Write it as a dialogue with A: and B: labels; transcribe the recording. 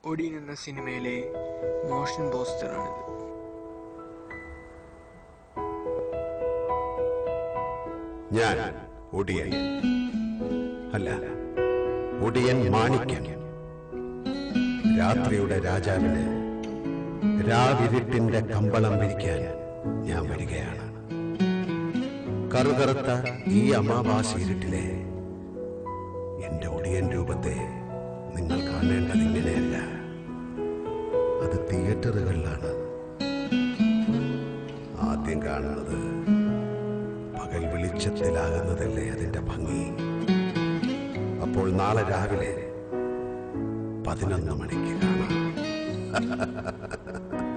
A: ഒടിയൻ എന്ന സിനിമയിലെ മോഷൻ പോസ്റ്ററാണിത്
B: ഞാൻ ഒടിയൻ അല്ല ഒടിയൻ മാണിക്യൻ രാത്രിയുടെ രാജാവിന് രാവിരുട്ടിന്റെ കമ്പളം വിരിക്കാൻ ഞാൻ വരികയാണ് കറുകറുത്ത ഈ അമാവാസി ഇരുട്ടിലെ എന്റെ ഒടിയൻ രൂപത്തെ നിങ്ങൾ കാണേണ്ടത് ഇങ്ങനെയല്ല അത് തിയേറ്ററുകളിലാണ് ആദ്യം കാണുന്നത് പകൽ വെളിച്ചത്തിലാകുന്നതല്ലേ അതിന്റെ ഭംഗി അപ്പോൾ നാളെ രാവിലെ പതിനൊന്ന് മണിക്ക് കാണാം